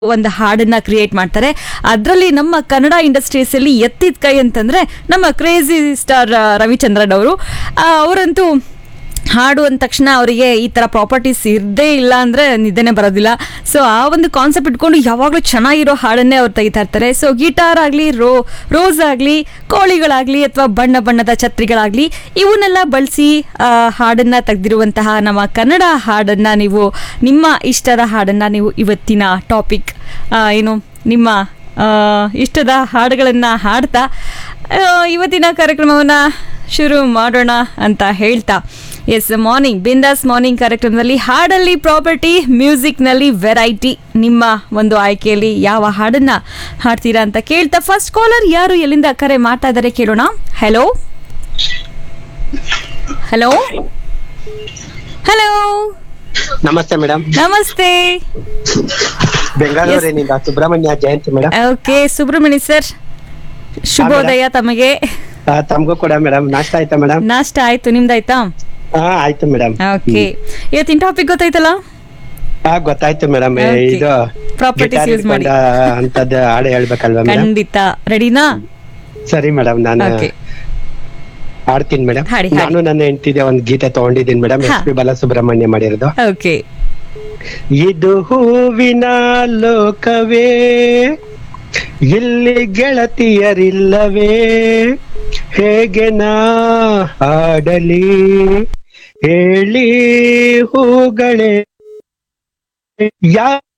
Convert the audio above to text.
ಒಂದು ಹಾಡನ್ನ ಕ್ರಿಯೇಟ್ ಮಾಡ್ತಾರೆ ಅದರಲ್ಲಿ ನಮ್ಮ ಕನ್ನಡ ಇಂಡಸ್ಟ್ರೀಸ್ ಅಲ್ಲಿ ಎತ್ತಿದ ಕೈ ಅಂತಂದ್ರೆ ನಮ್ಮ ಕ್ರೇಜಿ ಸ್ಟಾರ್ ರವಿಚಂದ್ರನ್ ಅವರು ಆ, ಅವರಂತೂ ಹಾಡು ಅಂದ ತಕ್ಷಣ ಅವರಿಗೆ ಈ ತರ ಪ್ರಾಪರ್ಟೀಸ್ ಇರದೇ ಇಲ್ಲ ಅಂದ್ರೆ ನಿದ್ದೆನೆ ಬರೋದಿಲ್ಲ ಸೊ ಆ ಒಂದು ಕಾನ್ಸೆಪ್ಟ್ ಇಟ್ಕೊಂಡು ಯಾವಾಗಲೂ ಚೆನ್ನಾಗಿರೋ ಹಾಡನ್ನೇ ಅವ್ರು ತೆಗಿತಾ ಇರ್ತಾರೆ ಸೊ ಗಿಟಾರ್ ಆಗಲಿ ರೋ ರೋಸ್ ಆಗಲಿ ಕೋಳಿಗಳಾಗಲಿ ಅಥವಾ ಬಣ್ಣ ಬಣ್ಣದ ಛತ್ರಿಗಳಾಗಲಿ ಇವನ್ನೆಲ್ಲ ಬಳಸಿ ಹಾಡನ್ನ ತೆಗೆದಿರುವಂತಹ ನಮ್ಮ ಕನ್ನಡ ಹಾಡನ್ನ ನೀವು ನಿಮ್ಮ ಇಷ್ಟದ ಹಾಡನ್ನ ನೀವು ಇವತ್ತಿನ ಟಾಪಿಕ್ ಏನು ನಿಮ್ಮ ಆ, ಇಷ್ಟದ ಹಾಡುಗಳನ್ನು ಹಾಡ್ತಾ ಆ, ಇವತ್ತಿನ ಕಾರ್ಯಕ್ರಮವನ್ನು ಶುರು ಮಾಡೋಣ ಅಂತ ಹೇಳ್ತಾ ಎಸ್ ಮಾರ್ನಿಂಗ್ ಬಿಂದಾಸ್ ಮಾರ್ನಿಂಗ್ ಕಾರ್ಯಕ್ರಮದಲ್ಲಿ ಹಾಡಲ್ಲಿ ಪ್ರಾಪರ್ಟಿ ಮ್ಯೂಸಿಕ್ನಲ್ಲಿ ವೆರೈಟಿ ನಿಮ್ಮ ಒಂದು ಆಯ್ಕೆಯಲ್ಲಿ ಯಾವ ಹಾಡನ್ನ ಹಾಡ್ತೀರಾ ಅಂತ ಕೇಳ್ತಾ ಫಸ್ಟ್ ಕಾಲರ್ ಯಾರು ಎಲ್ಲಿಂದ ಕರೆ ಮಾಡ್ತಾ ಇದ್ದಾರೆ ಕೇಳೋಣ ಹಲೋ ಹಲೋ ಹಲೋ ನಮಸ್ತೆ ಮೇಡಮ್ ನಮಸ್ತೆ ಬೆಂಗಳೂರಿನಿಂದ Subrahmanya Jayanthi madam okay Subrahmanya sir ಶುಭೋದಯ ತಮಗೆ ತಮಗೂ ಕೂಡ ಮೇಡಮ್ ನಾಷ್ಟ ಆಯ್ತಾ ಮೇಡಮ್ ನಾಷ್ಟ ಆಯ್ತು ನಿಮ್ದಾಯ್ತಾ ಹಾ ಆಯ್ತು ಮೇಡಮ್ ಓಕೆ ಇವತ್ತಿನ ಟಾಪಿಕ್ ಗೊತ್ತಾಯ್ತಲ್ಲ ಹಾ ಗೊತ್ತಾಯ್ತು ಮೇಡಮ್ Okay. ಇದು Properties guitar use ಮಾಡಿ. ಹಿಡ್ಕೊಂಡ ಅಂತದ್ದು ಹಾಡು ಹೇಳ್ಬೇಕಲ್ವಾ ಮೇಡಮ್ ಖಂಡಿತ ರೆಡಿನಾ ಸರಿ ಮೇಡಮ್ ನಾನು ಓಕೆ ಹಾಡ್ತೀನಿ ಮೇಡಮ್ ಹಾಡಿ, ಹಾಡಿ. ನಾನು ನನ್ನ ಹೆಂಡತಿದೆ ಒಂದು ಗೀತೆ ತಗೊಂಡಿದ್ದೀನಿ ಮೇಡಮ್ ಹಾ. ಎಸ್ ಪಿ ಬಾಲಸುಬ್ರಹ್ಮಣ್ಯ ಮಾಡಿರೋದು ಓಕೆ ಇದು ಹೂವಿನ ಲೋಕವೇ ಇಲ್ಲಿ ಗೆಳತಿಯರಿಲ್ಲವೇ ಹೇಗೆ ನಾ ಹಾಡಲಿ ಹೇಳಿ ಹೂಗಳೇ ಯಾ